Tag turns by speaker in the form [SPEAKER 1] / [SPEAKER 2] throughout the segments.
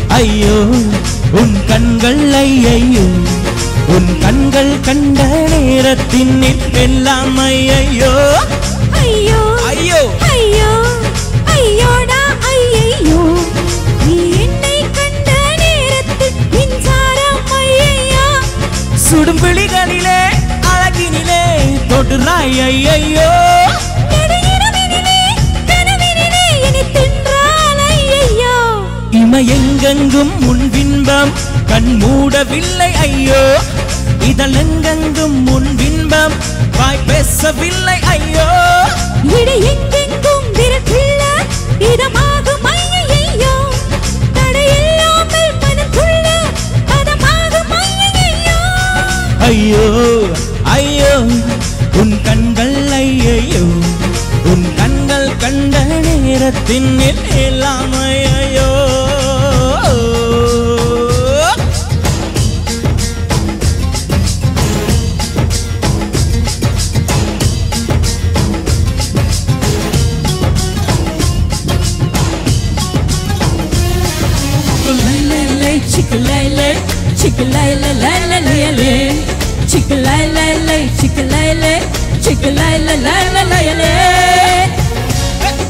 [SPEAKER 1] ஐயோ உன் கண்கள் ஐயையோ உன் கண்கள் கண்ட நேரத்தின் எல்லாம் ஐயையோ
[SPEAKER 2] ஐயோ
[SPEAKER 1] ஐயோ
[SPEAKER 2] ஐயோ ஐயோடா ஐயையோ நீ என்னை கண்ட நேரத்தில் மின்சாரம் ஐயையா
[SPEAKER 1] சுடும் விழிகளிலே அழகினிலே தொடுறாய் ஐயையோ
[SPEAKER 2] நடுஇரவினிலே கனவினிலே என்னை தின்றால் ஐயையோ
[SPEAKER 1] இமையெங்கெங்கும் உன் பின்பம் கண் மூடவில்லை ஐயோ இதழெங்கெங்கும் உன் பின்பம் வாய் பேசவில்லை ஐயோ
[SPEAKER 2] இடி எங்கெங்கும் விரட்டுள்ள இதமாகும் ஐயையோ தடையில்லாமல் மனத்துள்ள பதமாகும் ஐயையோ
[SPEAKER 1] ஐயோ ஐயோ உன் கண்கள் ஐயையோ உன் கண்கள் கண்ட நேரத்தின் எல்லாம் ஐயோ
[SPEAKER 2] Chick-a-lay-lay, chick-a-lay-lay-lay-lay-lay. Chick-a-lay-lay-lay, chick-a-lay-lay, chick-a-lay-lay-lay-lay-lay.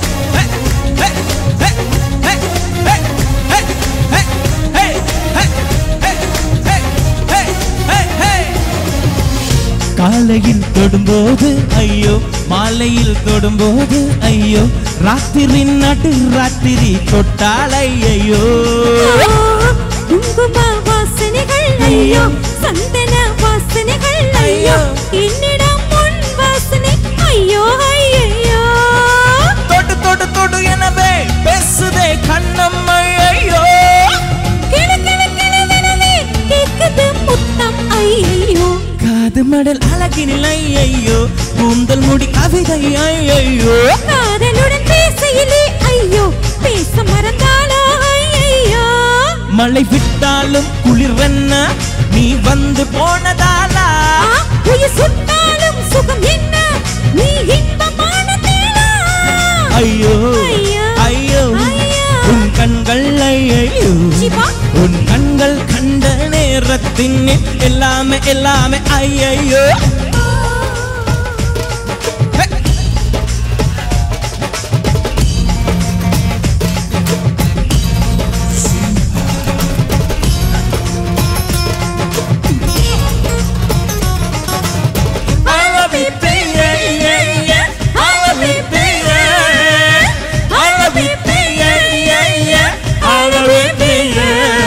[SPEAKER 1] காலையில் தொடும்போது ஐயோ மாலையில் தொடும்போது ஐயோ ராத்திரி நடு ராத்திரி தொட்டாலை ஐயோ
[SPEAKER 2] குங்கும வாசனைகள் ஐயோ சந்தன வாசனைகள் ஐயோ என்னிடம் முன் வாசனை ஐயோ ஐயோ
[SPEAKER 1] தொடு தொடு தொடு எனவே பேசுதே கண்ணம்மை ஐயோ
[SPEAKER 2] கிள கிள கிளவெனவே கேக்குது முத்தம் ஐயோ
[SPEAKER 1] காது மடல் அழகினில் ஐயோ கூந்தல் முடி கவிதை ஐயோ
[SPEAKER 2] காதலுடன் பேசையிலே ஐயோ பேச மறந்தாலோ ஐயோ
[SPEAKER 1] மழை விட்டாலும் குளிர்வென்ன நீ வந்து போனதாலா
[SPEAKER 2] உயிர் சுட்டாலும் சுகம் என்ன நீ இன்பமான தேனா
[SPEAKER 1] ஐயோ
[SPEAKER 2] ஐயோ,
[SPEAKER 1] ஐயோ
[SPEAKER 2] ஐயோ.
[SPEAKER 1] உன் கண்கள் ஐயோ
[SPEAKER 2] சிவா.
[SPEAKER 1] உன் கண்கள் கண்ட நேரத்தின் எல்லாமே எல்லாமே ஐயோ I love you, baby, yeah, yeah. I love you, baby. I love you, baby, yeah, yeah. I love you, baby.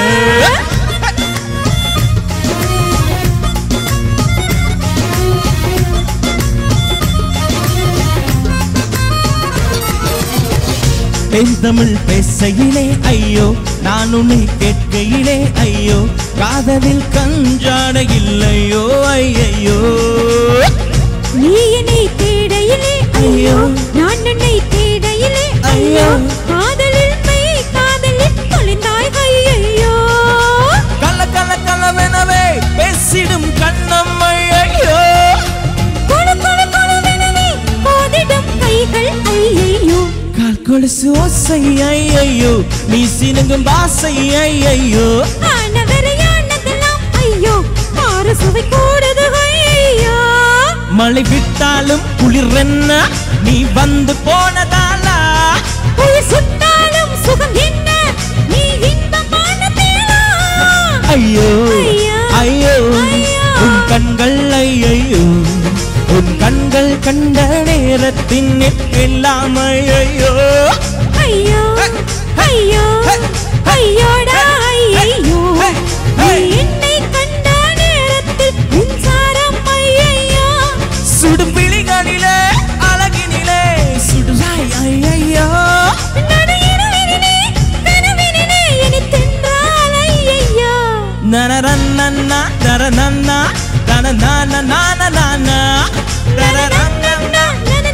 [SPEAKER 1] பெண் தமிழ் பேசையிலே ஐயோ நான் உன்னை கேட்கையிலே ஐயோ காதலில் கஞ்சாட இல்லையோ ஐயையோ
[SPEAKER 2] நீ என்னை தேடையிலே ஐயோ நான் உன்னை தேடையிலே ஐயோ காதலில் மெய் காதலில் தொலைந்தாய் ஐயோ
[SPEAKER 1] கல கல கலவெனவே பேசிடும் கண்ணம்மை ஐயோ
[SPEAKER 2] கொழு கொழு கொழுவெனவே மோதிடும் கைகள் ஐயையோ
[SPEAKER 1] கால் கொலுசு ஓசை ஐயையோ நீ சினுங்கும் பாசை ஐயையோ
[SPEAKER 2] ஆனவரையானதெல்லாம் ஐயோ ஆறு சுவை கூடுது ஐயோ
[SPEAKER 1] மழை விட்டாலும் குளிரென்ன நீ வந்து போனதாலா
[SPEAKER 2] உயிர் சுட்டாலும் சுகம் என்ன நீ இன்பமான தேனா
[SPEAKER 1] ஐயோ
[SPEAKER 2] ஐயோ,
[SPEAKER 1] ஐயோ
[SPEAKER 2] ஐயோ.
[SPEAKER 1] உன் கண்கள் ஐயையோ உன் கண்கள் கண்ட நேரத்தின் எல்லாம் ஐயோ
[SPEAKER 2] ஐயோ ஐயோ ஐயோடா ஐயையோ நீ என்னை கண்ட நேரத்தில் மின்சாரம் ஐயையோ
[SPEAKER 1] சுடும் விழிகளிலே அழகினிலே சுடுறாய் ஐயையோ
[SPEAKER 2] நடுஇரவினிலே கனவினிலே என்னை தின்றால் ஐயையோ
[SPEAKER 1] நனரன்னன்னா தரநன்னா தனநான நான நானா தரரன்னன்னா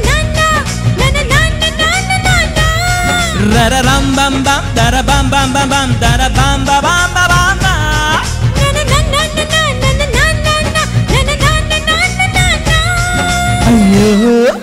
[SPEAKER 1] ரரரம் பம் பம் தரபம் பம் பம் பம் தரபம் பம் பம் பம் பம் ஐயோ